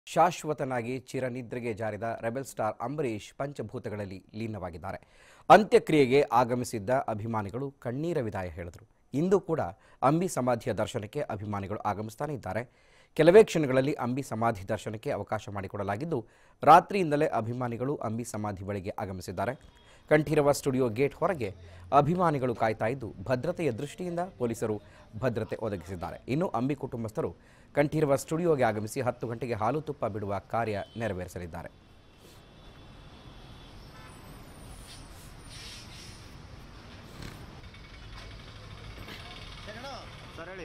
ಶಾಶ್ವತನಾಗಿ ಚಿರನಿದ್ರೆಗೆ ಜಾರಿದ rebel star Ambareesh ಪಂಚಭೂತಗಳಲ್ಲಿ ಲೀನವಾಗಿದ್ದಾರೆ ಅಂತ್ಯಕ್ರಿಯೆಗೆ ಆಗಮಿಸಿದ್ದ ಅಭಿಮಾನಿಗಳು ಕಣ್ಣೀರ ವಿದಾಯ ಹೇಳಿದರು ಇಂದು ಕೂಡ ಅಂಬಿ ಸಮಾಧಿಯ ದರ್ಶನಕ್ಕೆ ಅಭಿಮಾನಿಗಳು ಆಗಮಿಸ್ತಾನೆ ಇದ್ದಾರೆ ಕೆಲವೇ ಕ್ಷಣಗಳಲ್ಲಿ ಅಂಬಿ ಸಮಾಧಿ ದರ್ಶನಕ್ಕೆ ಅವಕಾಶ ಮಾಡಿಕೊಡಲಾಗಿದ್ದು ರಾತ್ರಿಯಿಂದಲೇ ಅಭಿಮಾನಿಗಳು ಅಂಬಿ ಸಮಾಧಿ ಬಳಿಗೆ ಆಗಮಿಸಿದ್ದಾರೆ ಕಂಠೀರವ ಸ್ಟುಡಿಯೋ ಗೇಟ್ ಹೊರಗೆ ಅಭಿಮಾನಿಗಳು ಕಾಯ್ತಾ ಇದ್ದು ಭದ್ರತೆಯ ದೃಷ್ಟಿಯಿಂದ ಪೊಲೀಸರು ಭದ್ರತೆ ಒದಗಿಸಿದ್ದಾರೆ ಇನ್ನು ಅಂಬಿ ಕುಟುಂಬಸ್ಥರು ಕಂಠೀರವ ಸ್ಟುಡಿಯೋಗೆ ಆಗಮಿಸಿ ಹತ್ತು ಗಂಟೆಗೆ ಹಾಲು ತುಪ್ಪ ಬಿಡುವ ಕಾರ್ಯ ನೆರವೇರಿಸಲಿದ್ದಾರೆ ಸರ್ ಹೇಳಿ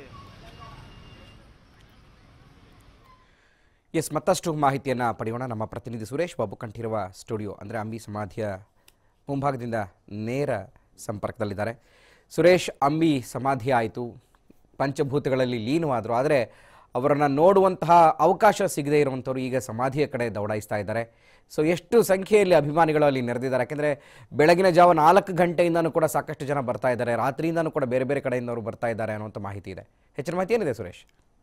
ಎಸ್ ಮತ್ತಷ್ಟು ಮಾಹಿತಿಯನ್ನು ಪಡೆಯೋಣ ನಮ್ಮ ಪ್ರತಿನಿಧಿ ಸುರೇಶ್ ಬಾಬು ಕಂಠೀರವ ಸ್ಟುಡಿಯೋ ಅಂದರೆ ಅಂಬಿ ಸಮಾಧಿಯ ಮುಂಭಾಗದಿಂದ ನೇರ ಸಂಪರ್ಕದಲ್ಲಿದ್ದಾರೆ ಸುರೇಶ್ ಅಂಬಿ ಸಮಾಧಿ ಆಯಿತು ಪಂಚಭೂತಗಳಲ್ಲಿ ಲೀನವಾದರು ಆದರೆ ಅವರನ್ನು ನೋಡುವಂತಹ ಅವಕಾಶ ಸಿಗದೇ ಇರುವಂಥವ್ರು ಈಗ ಸಮಾಧಿಯ ಕಡೆ ದೌಡಾಯಿಸ್ತಾ ಇದ್ದಾರೆ ಸೊ ಎಷ್ಟು ಸಂಖ್ಯೆಯಲ್ಲಿ ಅಭಿಮಾನಿಗಳು ಅಲ್ಲಿ ನೆರೆದಿದ್ದಾರೆ ಯಾಕೆಂದರೆ ಬೆಳಗಿನ ಜಾವ ನಾಲ್ಕು ಗಂಟೆಯಿಂದನೂ ಕೂಡ ಸಾಕಷ್ಟು ಜನ ಬರ್ತಾ ಇದ್ದಾರೆ ರಾತ್ರಿಯಿಂದನೂ ಕೂಡ ಬೇರೆ ಬೇರೆ ಕಡೆಯಿಂದವರು ಬರ್ತಾ ಇದ್ದಾರೆ ಅನ್ನುವಂಥ ಮಾಹಿತಿ ಇದೆ ಹೆಚ್ಚಿನ ಮಾಹಿತಿ ಏನಿದೆ ಸುರೇಶ್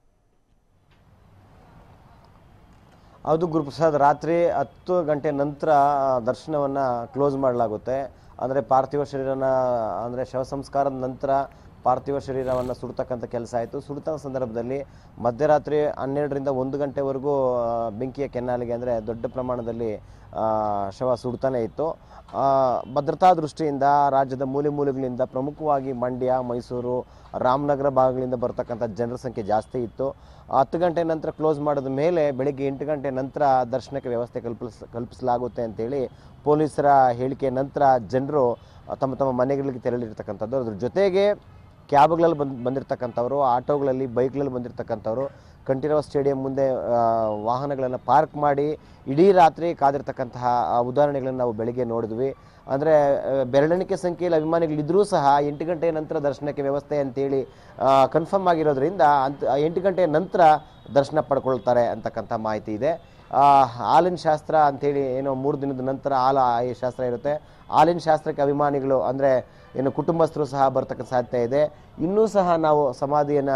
ಹೌದು ಗುರುಪ್ರಸಾದ್ ರಾತ್ರಿ ಹತ್ತು ಗಂಟೆ ನಂತರ ದರ್ಶನವನ್ನು ಕ್ಲೋಸ್ ಮಾಡಲಾಗುತ್ತೆ ಅಂದರೆ ಪಾರ್ಥಿವ ಶರೀರನ ಅಂದರೆ ಶವ ಸಂಸ್ಕಾರದ ನಂತರ ಪಾರ್ಥಿವ ಶರೀರವನ್ನು ಸುಡ್ತಕ್ಕಂಥ ಕೆಲಸ ಆಯಿತು ಸುಡ್ತ ಸಂದರ್ಭದಲ್ಲಿ ಮಧ್ಯರಾತ್ರಿ ಹನ್ನೆರಡರಿಂದ ಒಂದು ಗಂಟೆವರೆಗೂ ಆ, ಬೆಂಕಿಯ ಕೆನ್ನಾಲಿಗೆ ಅಂದರೆ ದೊಡ್ಡ ಪ್ರಮಾಣದಲ್ಲಿ ಆ, ಶವ ಸುಡ್ತಾನೆ ಇತ್ತು ಆ, ಭದ್ರತಾ ದೃಷ್ಟಿಯಿಂದ ರಾಜ್ಯದ ಮೂಲೆ ಮೂಲೆಗಳಿಂದ ಪ್ರಮುಖವಾಗಿ ಮಂಡ್ಯ ಮೈಸೂರು ರಾಮನಗರ ಭಾಗಗಳಿಂದ ಬರ್ತಕ್ಕಂಥ ಜನರ ಸಂಖ್ಯೆ ಜಾಸ್ತಿ ಇತ್ತು ಹತ್ತು ಗಂಟೆ ನಂತರ ಕ್ಲೋಸ್ ಮಾಡಿದ ಮೇಲೆ ಬೆಳಿಗ್ಗೆ ಎಂಟು ಗಂಟೆ ನಂತರ ದರ್ಶನಕ್ಕೆ ವ್ಯವಸ್ಥೆ ಕಲ್ಪಿಸ್ ಕಲ್ಪಿಸಲಾಗುತ್ತೆ ಅಂತೇಳಿ ಪೊಲೀಸರ ಹೇಳಿಕೆ ನಂತರ ಜನರು ತಮ್ಮ ತಮ್ಮ ಮನೆಗಳಿಗೆ ತೆರಳಿರ್ತಕ್ಕಂಥದ್ದು ಅದ್ರ ಜೊತೆಗೆ ಕ್ಯಾಬ್ಗಳಲ್ಲಿ ಬಂದು ಬಂದಿರತಕ್ಕಂಥವ್ರು ಆಟೋಗಳಲ್ಲಿ ಬೈಕ್ಗಳಲ್ಲಿ ಬಂದಿರತಕ್ಕಂಥವ್ರು ಕಂಠೀರವ ಸ್ಟೇಡಿಯಂ ಮುಂದೆ ವಾಹನಗಳನ್ನು ಪಾರ್ಕ್ ಮಾಡಿ ಇಡೀ ರಾತ್ರಿ ಕಾದಿರ್ತಕ್ಕಂತಹ ಆ ಉದಾಹರಣೆಗಳನ್ನು ನಾವು ಬೆಳಿಗ್ಗೆ ನೋಡಿದ್ವಿ ಅಂದರೆ ಬೆರಳೆಣಿಕೆ ಸಂಖ್ಯೆಯಲ್ಲಿ ಅಭಿಮಾನಿಗಳಿದ್ರೂ ಸಹ ಎಂಟು ಗಂಟೆ ನಂತರ ದರ್ಶನಕ್ಕೆ ವ್ಯವಸ್ಥೆ ಅಂತೇಳಿ ಕನ್ಫರ್ಮ್ ಆಗಿರೋದ್ರಿಂದ ಅಂತ ಎಂಟು ಗಂಟೆ ನಂತರ ದರ್ಶನ ಪಡ್ಕೊಳ್ತಾರೆ ಅಂತಕ್ಕಂಥ ಮಾಹಿತಿ ಇದೆ ಆ, ಹಾಲಿನ ಶಾಸ್ತ್ರ ಅಂತೇಳಿ ಏನೋ ಮೂರು ದಿನದ ನಂತರ ಹಾಲು ಈ ಶಾಸ್ತ್ರ ಇರುತ್ತೆ ಹಾಲಿನ ಶಾಸ್ತ್ರಕ್ಕೆ ಅಭಿಮಾನಿಗಳು ಅಂದರೆ ಏನು ಕುಟುಂಬಸ್ಥರು ಸಹ ಬರ್ತಕ್ಕಂಥ ಸಾಧ್ಯತೆ ಇದೆ ಇನ್ನೂ ಸಹ ನಾವು ಸಮಾಧಿಯನ್ನು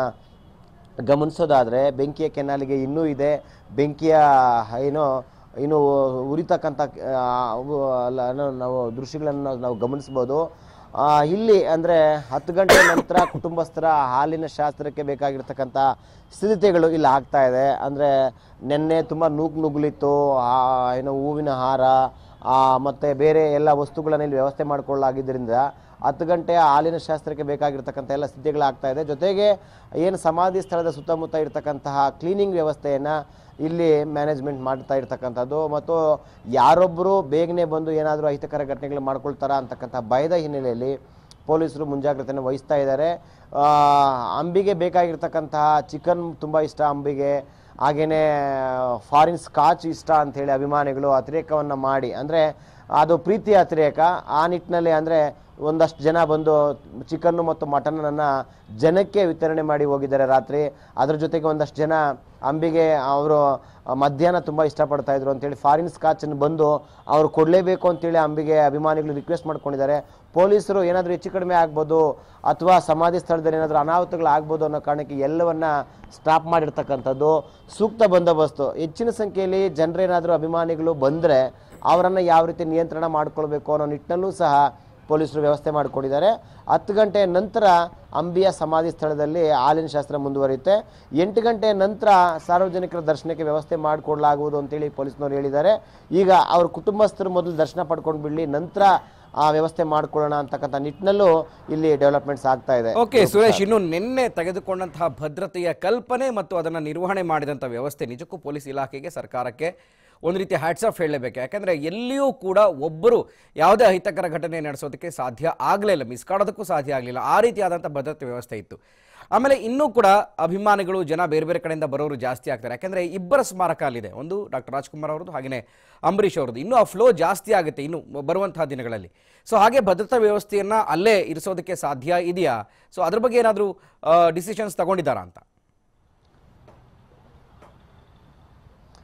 ಗಮನಿಸೋದಾದರೆ ಬೆಂಕಿಯ ಕೆನಾಲಿಗೆ ಇನ್ನೂ ಇದೆ ಬೆಂಕಿಯ ಏನೋ ಇನ್ನು ಉರಿತಕ್ಕಂಥ ಆ, ಅವು ಅಲ್ಲ, ಏನೋ ನಾವು ದೃಶ್ಯಗಳನ್ನು ನಾವು ಗಮನಿಸ್ಬೋದು ಆ, ಇಲ್ಲಿ ಅಂದರೆ ಹತ್ತು ಗಂಟೆ ನಂತರ ಕುಟುಂಬಸ್ಥರ ಹಾಲಿನ ಶಾಸ್ತ್ರಕ್ಕೆ ಬೇಕಾಗಿರ್ತಕ್ಕಂಥ ಸಿದ್ಧತೆಗಳು ಇಲ್ಲಿ ಆಗ್ತಾ ಇದೆ ಅಂದರೆ ನಿನ್ನೆ ತುಂಬ ನೂಕು ನುಗ್ಲಿತ್ತು ಆ, ಏನೋ ಹೂವಿನ ಹಾರ ಆ, ಮತ್ತೆ ಬೇರೆ ಎಲ್ಲ ವಸ್ತುಗಳನ್ನು ಇಲ್ಲಿ ವ್ಯವಸ್ಥೆ ಮಾಡಿಕೊಳ್ಳಲಾಗಿದ್ದರಿಂದ ಹತ್ತು ಗಂಟೆ ಹಾಲಿನ ಶಾಸ್ತ್ರಕ್ಕೆ ಬೇಕಾಗಿರ್ತಕ್ಕಂಥ ಎಲ್ಲ ಸಿದ್ಧತೆಗಳಾಗ್ತಾ ಇದೆ ಜೊತೆಗೆ ಏನು ಸಮಾಧಿ ಸ್ಥಳದ ಸುತ್ತಮುತ್ತ ಇರತಕ್ಕಂತಹ ಕ್ಲೀನಿಂಗ್ ವ್ಯವಸ್ಥೆಯನ್ನು ಇಲ್ಲಿ ಮ್ಯಾನೇಜ್ಮೆಂಟ್ ಮಾಡ್ತಾ ಇರ್ತಕ್ಕಂಥದ್ದು ಮತ್ತು ಯಾರೊಬ್ಬರು ಬೇಗನೆ ಬಂದು ಏನಾದರೂ ಅಹಿತಕರ ಘಟನೆಗಳು ಮಾಡ್ಕೊಳ್ತಾರಾ ಅಂತಕ್ಕಂಥ ಭಯದ ಹಿನ್ನೆಲೆಯಲ್ಲಿ ಪೊಲೀಸರು ಮುಂಜಾಗ್ರತೆಯನ್ನು ವಹಿಸ್ತಾ ಇದ್ದಾರೆ ಆ, ಅಂಬಿಗೆ ಬೇಕಾಗಿರ್ತಕ್ಕಂತಹ ಚಿಕನ್ ತುಂಬ ಇಷ್ಟ ಅಂಬಿಗೆ ಹಾಗೆಯೇ ಫಾರಿನ್ ಸ್ಕಾಚ್ ಇಷ್ಟ ಅಂಥೇಳಿ ಅಭಿಮಾನಿಗಳು ಅತಿರೇಕವನ್ನು ಮಾಡಿ ಅಂದರೆ ಅದು ಪ್ರೀತಿಯ ಅತಿರೇಕ ಆ ನಿಟ್ಟಿನಲ್ಲಿ ಅಂದರೆ ಒಂದಷ್ಟು ಜನ ಬಂದು ಚಿಕನ್ನು ಮತ್ತು ಮಟನನ್ನು ಜನಕ್ಕೆ ವಿತರಣೆ ಮಾಡಿ ಹೋಗಿದ್ದಾರೆ ರಾತ್ರಿ ಅದ್ರ ಜೊತೆಗೆ ಒಂದಷ್ಟು ಜನ ಅಂಬಿಗೆ ಅವರು ಮಧ್ಯಾಹ್ನ ತುಂಬ ಇಷ್ಟಪಡ್ತಾ ಇದ್ರು ಅಂತೇಳಿ ಫಾರಿನ್ ಸ್ಕಾಚನ್ನು ಬಂದು ಅವರು ಕೊಡಲೇಬೇಕು ಅಂತೇಳಿ ಅಂಬಿಗೆ ಅಭಿಮಾನಿಗಳು ರಿಕ್ವೆಸ್ಟ್ ಮಾಡ್ಕೊಂಡಿದ್ದಾರೆ ಪೊಲೀಸರು ಏನಾದರೂ ಹೆಚ್ಚು ಕಡಿಮೆ ಆಗ್ಬೋದು ಅಥವಾ ಸಮಾಧಿ ಸ್ಥಳದಲ್ಲಿ ಏನಾದರೂ ಅನಾಹುತಗಳು ಆಗ್ಬೋದು ಅನ್ನೋ ಕಾರಣಕ್ಕೆ ಎಲ್ಲವನ್ನ ಸ್ಟಾಪ್ ಮಾಡಿರ್ತಕ್ಕಂಥದ್ದು ಸೂಕ್ತ ಬಂದೋಬಸ್ತು ಹೆಚ್ಚಿನ ಸಂಖ್ಯೆಯಲ್ಲಿ ಜನರೇನಾದರೂ ಅಭಿಮಾನಿಗಳು ಬಂದರೆ ಅವರನ್ನು ಯಾವ ರೀತಿ ನಿಯಂತ್ರಣ ಮಾಡ್ಕೊಳ್ಬೇಕು ಅನ್ನೋ ನಿಟ್ಟಿನಲ್ಲೂ ಸಹ ಪೊಲೀಸರು ವ್ಯವಸ್ಥೆ ಮಾಡಿಕೊಂಡಿದ್ದಾರೆ ಹತ್ತು ಗಂಟೆ ನಂತರ ಅಂಬಿಯ ಸಮಾಧಿ ಸ್ಥಳದಲ್ಲಿ ಹಾಲಿನ ಶಾಸ್ತ್ರ ಮುಂದುವರಿಯುತ್ತೆ ಎಂಟು ಗಂಟೆ ನಂತರ ಸಾರ್ವಜನಿಕರ ದರ್ಶನಕ್ಕೆ ವ್ಯವಸ್ಥೆ ಮಾಡಿಕೊಡ್ಲಾಗುವುದು ಅಂತೇಳಿ ಪೊಲೀಸ್ನವರು ಹೇಳಿದ್ದಾರೆ ಈಗ ಅವ್ರ ಕುಟುಂಬಸ್ಥರು ಮೊದಲು ದರ್ಶನ ಪಡ್ಕೊಂಡು ಬಿಡಲಿ ನಂತರ ಆ ವ್ಯವಸ್ಥೆ ಮಾಡ್ಕೊಳ್ಳೋಣ ಅಂತಕ್ಕಂಥ ನಿಟ್ಟಿನಲ್ಲೂ ಇಲ್ಲಿ ಡೆವಲಪ್ಮೆಂಟ್ಸ್ ಆಗ್ತಾ ಇದೆ ಓಕೆ ಸುರೇಶ್ ಇನ್ನು ನಿನ್ನೆ ತೆಗೆದುಕೊಂಡಂತಹ ಭದ್ರತೆಯ ಕಲ್ಪನೆ ಮತ್ತು ಅದನ್ನು ನಿರ್ವಹಣೆ ಮಾಡಿದಂಥ ವ್ಯವಸ್ಥೆ ನಿಜಕ್ಕೂ ಪೊಲೀಸ್ ಇಲಾಖೆಗೆ ಸರ್ಕಾರಕ್ಕೆ ಒಂದು ರೀತಿ ಹ್ಯಾಟ್ಸ್ ಆಫ್ ಹೇಳಲೇಬೇಕು ಯಾಕಂದರೆ ಎಲ್ಲಿಯೂ ಕೂಡ ಒಬ್ಬರು ಯಾವುದೇ ಅಹಿತಕರ ಘಟನೆ ನಡೆಸೋದಕ್ಕೆ ಸಾಧ್ಯ ಆಗಲೇ ಇಲ್ಲ ಮಿಸ್ ಕಾಡೋದಕ್ಕೂ ಸಾಧ್ಯ ಆಗಲಿಲ್ಲ ಆ ರೀತಿಯಾದಂಥ ಭದ್ರತೆ ವ್ಯವಸ್ಥೆ ಇತ್ತು ಆಮೇಲೆ ಇನ್ನೂ ಕೂಡ ಅಭಿಮಾನಿಗಳು ಜನ ಬೇರೆ ಬೇರೆ ಕಡೆಯಿಂದ ಬರೋರು ಜಾಸ್ತಿ ಆಗ್ತಾರೆ ಯಾಕಂದರೆ ಇಬ್ಬರ ಸ್ಮಾರಕ ಅಲ್ಲಿದೆ ಒಂದು ಡಾಕ್ಟರ್ ರಾಜ್ಕುಮಾರ್ ಅವ್ರದ್ದು ಹಾಗೆಯೇ ಅಂಬರೀಷ್ ಅವ್ರದ್ದು ಇನ್ನೂ ಆ ಫ್ಲೋ ಜಾಸ್ತಿ ಆಗುತ್ತೆ ಇನ್ನು ಬರುವಂತಹ ದಿನಗಳಲ್ಲಿ ಸೊ ಹಾಗೆ ಭದ್ರತಾ ವ್ಯವಸ್ಥೆಯನ್ನು ಅಲ್ಲೇ ಇರಿಸೋದಕ್ಕೆ ಸಾಧ್ಯ ಇದೆಯಾ ಸೊ ಅದ್ರ ಬಗ್ಗೆ ಏನಾದರೂ ಡಿಸಿಷನ್ಸ್ ತಗೊಂಡಿದ್ದಾರಾ ಅಂತ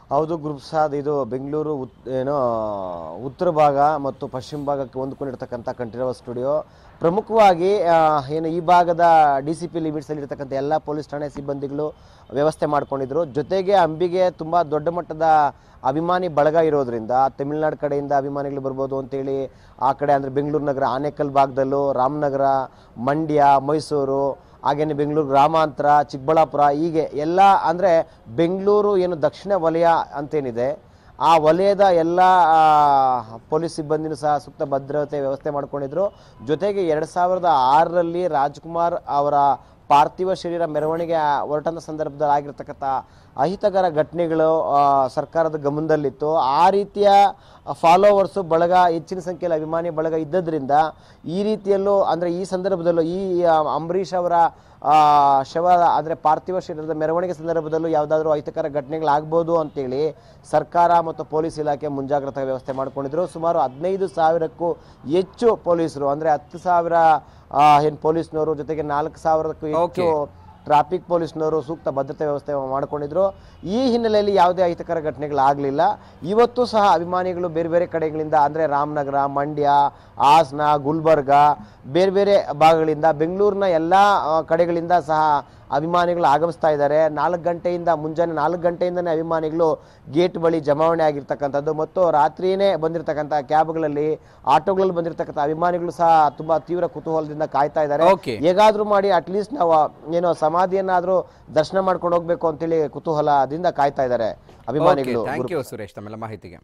ಹೌದು ಗುರುಪ್ರಸಾದ್ ಇದು ಬೆಂಗಳೂರು ಉತ್ ಏನೋ ಉತ್ತರ ಭಾಗ ಮತ್ತು ಪಶ್ಚಿಮ ಭಾಗಕ್ಕೆ ಹೊಂದ್ಕೊಂಡಿರ್ತಕ್ಕಂಥ ಕಂಠೀರವ ಸ್ಟುಡಿಯೋ ಪ್ರಮುಖವಾಗಿ ಆ, ಏನು ಈ ಭಾಗದ ಡಿ ಸಿ ಪಿ ಲಿಮಿಟ್ಸಲ್ಲಿ ಇರ್ತಕ್ಕಂಥ ಎಲ್ಲ ಪೊಲೀಸ್ ಠಾಣೆ ಸಿಬ್ಬಂದಿಗಳು ವ್ಯವಸ್ಥೆ ಮಾಡ್ಕೊಂಡಿದ್ರು ಜೊತೆಗೆ ಅಂಬಿಗೆ ತುಂಬ ದೊಡ್ಡ ಮಟ್ಟದ ಅಭಿಮಾನಿ ಬಳಗ ಇರೋದ್ರಿಂದ ತಮಿಳ್ನಾಡು ಕಡೆಯಿಂದ ಅಭಿಮಾನಿಗಳು ಬರ್ಬೋದು ಅಂತೇಳಿ ಆ ಕಡೆ ಅಂದರೆ ಬೆಂಗಳೂರು ನಗರ ಆನೇಕಲ್ ಭಾಗದಲ್ಲೂ ರಾಮನಗರ ಮಂಡ್ಯ ಮೈಸೂರು ಹಾಗೇನೆ ಬೆಂಗಳೂರು ಗ್ರಾಮಾಂತರ ಚಿಕ್ಕಬಳ್ಳಾಪುರ ಹೀಗೆ ಎಲ್ಲ ಅಂದರೆ ಬೆಂಗಳೂರು ಏನು ದಕ್ಷಿಣ ವಲಯ ಅಂತೇನಿದೆ ಆ ವಲಯದ ಎಲ್ಲ ಆ, ಪೊಲೀಸ್ ಸಿಬ್ಬಂದಿನೂ ಸಹ ಸೂಕ್ತ ಭದ್ರತೆ ವ್ಯವಸ್ಥೆ ಮಾಡ್ಕೊಂಡಿದ್ರು ಜೊತೆಗೆ ಎರಡು ಸಾವಿರದ ಆರರಲ್ಲಿ ರಾಜ್ಕುಮಾರ್ ಅವರ ಪಾರ್ಥಿವ ಶರೀರ ಮೆರವಣಿಗೆ ಹೊರಟಂಥ ಸಂದರ್ಭದಲ್ಲಿ ಆಗಿರ್ತಕ್ಕಂಥ ಅಹಿತಕರ ಘಟನೆಗಳು ಆ, ಸರ್ಕಾರದ ಗಮನದಲ್ಲಿತ್ತು ಆ ರೀತಿಯ ಫಾಲೋವರ್ಸು ಬಳಗ ಹೆಚ್ಚಿನ ಸಂಖ್ಯೆಯಲ್ಲಿ ಅಭಿಮಾನಿ ಬಳಗ ಇದ್ದದ್ರಿಂದ ಈ ರೀತಿಯಲ್ಲೂ ಅಂದರೆ ಈ ಸಂದರ್ಭದಲ್ಲೂ ಈ ಆ, ಅಂಬರೀಷ್ ಅವರ ಆ, ಶವ ಅಂದರೆ ಪಾರ್ಥಿವ ಶರೀರದ ಮೆರವಣಿಗೆ ಸಂದರ್ಭದಲ್ಲೂ ಯಾವುದಾದ್ರೂ ಅಹಿತಕರ ಘಟನೆಗಳಾಗ್ಬೋದು ಅಂತೇಳಿ ಸರ್ಕಾರ ಮತ್ತು ಪೊಲೀಸ್ ಇಲಾಖೆ ಮುಂಜಾಗ್ರತಾ ವ್ಯವಸ್ಥೆ ಮಾಡ್ಕೊಂಡಿದ್ರು ಸುಮಾರು ಹದಿನೈದು ಸಾವಿರಕ್ಕೂ ಹೆಚ್ಚು ಪೊಲೀಸರು ಅಂದರೆ ಹತ್ತು ಸಾವಿರ ಏನು ಪೊಲೀಸ್ನವರು ಜೊತೆಗೆ ನಾಲ್ಕು ಸಾವಿರಕ್ಕೂ ಹೆಚ್ಚು ಟ್ರಾಫಿಕ್ ಪೊಲೀಸ್ನವರು ಸೂಕ್ತ ಭದ್ರತೆ ವ್ಯವಸ್ಥೆ ಮಾಡ್ಕೊಂಡಿದ್ರು ಈ ಹಿನ್ನೆಲೆಯಲ್ಲಿ ಯಾವುದೇ ಅಹಿತಕರ ಘಟನೆಗಳಾಗಲಿಲ್ಲ ಇವತ್ತು ಸಹ ಅಭಿಮಾನಿಗಳು ಬೇರೆ ಬೇರೆ ಕಡೆಗಳಿಂದ ಅಂದರೆ ರಾಮನಗರ ಮಂಡ್ಯ ಹಾಸನ ಗುಲ್ಬರ್ಗ ಬೇರೆ ಬೇರೆ ಭಾಗಗಳಿಂದ ಬೆಂಗಳೂರಿನ ಎಲ್ಲ ಆ, ಕಡೆಗಳಿಂದ ಸಹ ಅಭಿಮಾನಿಗಳು ಆಗಮಿಸ್ತಾ ಇದ್ದಾರೆ ನಾಲ್ಕು ಗಂಟೆಯಿಂದ ಮುಂಜಾನೆ ನಾಲ್ಕು ಗಂಟೆಯಿಂದನೇ ಅಭಿಮಾನಿಗಳು ಗೇಟ್ ಬಳಿ ಜಮಾವಣೆ ಆಗಿರ್ತಕ್ಕಂಥದ್ದು ಮತ್ತು ರಾತ್ರಿಯೇ ಬಂದಿರತಕ್ಕಂಥ ಕ್ಯಾಬ್ಗಳಲ್ಲಿ ಆಟೋಗಳಲ್ಲಿ ಬಂದಿರತಕ್ಕಂಥ ಅಭಿಮಾನಿಗಳು ಸಹ ತುಂಬಾ ತೀವ್ರ ಕುತೂಹಲದಿಂದ ಕಾಯ್ತಾ ಇದ್ದಾರೆ Okay. ಹೇಗಾದ್ರೂ ಮಾಡಿ ಅಟ್ಲೀಸ್ಟ್ ನಾವು ಏನೋ ಸಮಾಧಿಯನ್ನಾದ್ರೂ ದರ್ಶನ ಮಾಡ್ಕೊಂಡು ಹೋಗ್ಬೇಕು ಅಂತೇಳಿ ಕುತೂಹಲದಿಂದ ಕಾಯ್ತಾ ಇದ್ದಾರೆ ಅಭಿಮಾನಿಗಳು ಥ್ಯಾಂಕ್ ಯು ಸುರೇಶ್ ತಮ್ಮೆಲ್ಲ ಮಾಹಿತಿಗೆ